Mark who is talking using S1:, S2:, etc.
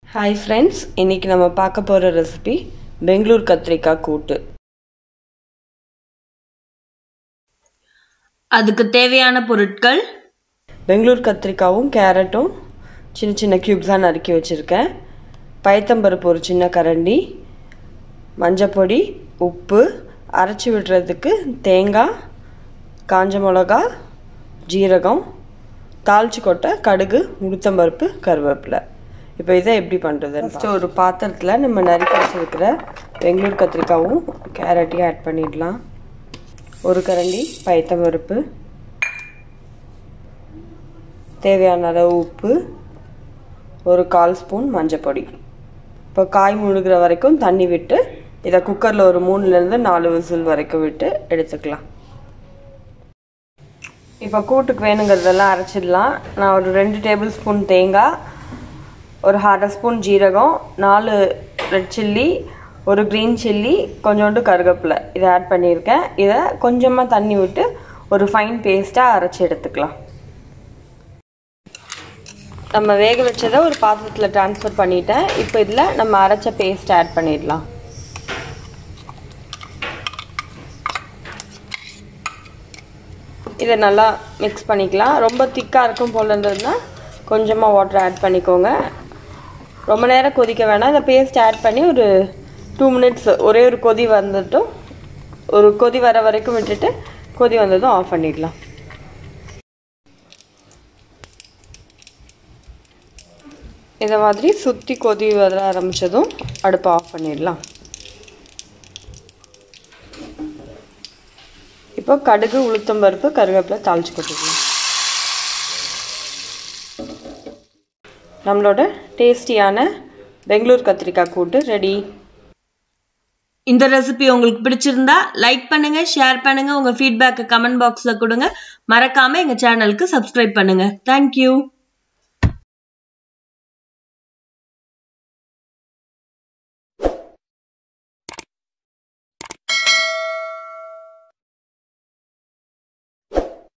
S1: hi friends இன்றைக்கி நம்ம பார்க்க போகிற ரெசிபி பெங்களூர் கத்திரிக்காய் கூட்டு
S2: அதுக்கு தேவையான பொருட்கள்
S1: பெங்களூர் கத்திரிக்காவும் கேரட்டும் சின்ன சின்ன க்யூப்ஸாக நறுக்கி வச்சுருக்கேன் பயத்தம்பருப்பு ஒரு சின்ன கரண்டி மஞ்சப்பொடி உப்பு அரைச்சி விடுறதுக்கு தேங்காய் காஞ்ச மிளகா ஜீரகம் தாளிச்சு கொட்டை கடுகு உளுத்தம்பருப்பு கருவேப்பிலை இப்போ இதை எப்படி பண்ணுறது ஃபஸ்ட்டு ஒரு பாத்திரத்தில் நம்ம நறுக்கி வச்சுருக்கிற பெங்களூர் கத்திரிக்காவும் கேரட்டையும் ஆட் பண்ணிடலாம் ஒரு கரண்டி பயத்தம்பருப்பு தேவையான அளவு உப்பு ஒரு கால் ஸ்பூன் மஞ்சப்பொடி இப்போ காய் முழுகிற வரைக்கும் தண்ணி விட்டு இதை குக்கரில் ஒரு மூணுலேருந்து நாலு விசில் வரைக்கும் விட்டு எடுத்துக்கலாம் இப்போ கூட்டுக்கு வேணுங்கிறதெல்லாம் அரைச்சிடலாம் நான் ஒரு ரெண்டு டேபிள் ஸ்பூன் தேங்காய் ஒரு அரை ஸ்பூன் ஜீரகம் நாலு ரெட் சில்லி ஒரு க்ரீன் சில்லி கொஞ்சோண்டு கருவேப்பிலை இதை ஆட் பண்ணியிருக்கேன் இதை கொஞ்சமாக தண்ணி விட்டு ஒரு ஃபைன் பேஸ்ட்டாக அரைச்சி எடுத்துக்கலாம் நம்ம வேக வச்சதை ஒரு பாத்திரத்தில் ட்ரான்ஸ்ஃபர் பண்ணிட்டேன் இப்போ இதில் நம்ம அரைச்ச பேஸ்ட் ஆட் பண்ணிடலாம் இதை நல்லா மிக்ஸ் பண்ணிக்கலாம் ரொம்ப திக்காக இருக்கும் போல் இருந்ததுன்னா கொஞ்சமாக வாட்டர் ஆட் பண்ணிக்கோங்க ரொம்ப நேரம் கொதிக்க வேணாம் இந்த பேஸ்ட் ஆட் பண்ணி ஒரு டூ மினிட்ஸ் ஒரே ஒரு கொதி வந்துட்டும் ஒரு கொதி வர வரைக்கும் விட்டுட்டு கொதி வந்ததும் ஆஃப் பண்ணிடலாம் இதை மாதிரி சுற்றி கொதி வர ஆரம்பித்ததும் அடுப்பை ஆஃப் பண்ணிடலாம் இப்போ கடுகு உளுத்தம்பருப்பு கருவேப்பிலை தாளிச்சு கொட்டிக்கலாம் நம்மளோட டேஸ்டியான பெங்களூர் கத்திரிக்காய் கூட்டு ரெடி
S2: இந்த ரெசிபி உங்களுக்கு பிடிச்சிருந்தா லைக் பண்ணுங்க ஷேர் பண்ணுங்க உங்க ஃபீட்பேக்கை கமெண்ட் பாக்ஸ்ல கொடுங்க மறக்காம எங்க சேனலுக்கு சப்ஸ்கிரைப் பண்ணுங்க தேங்க்யூ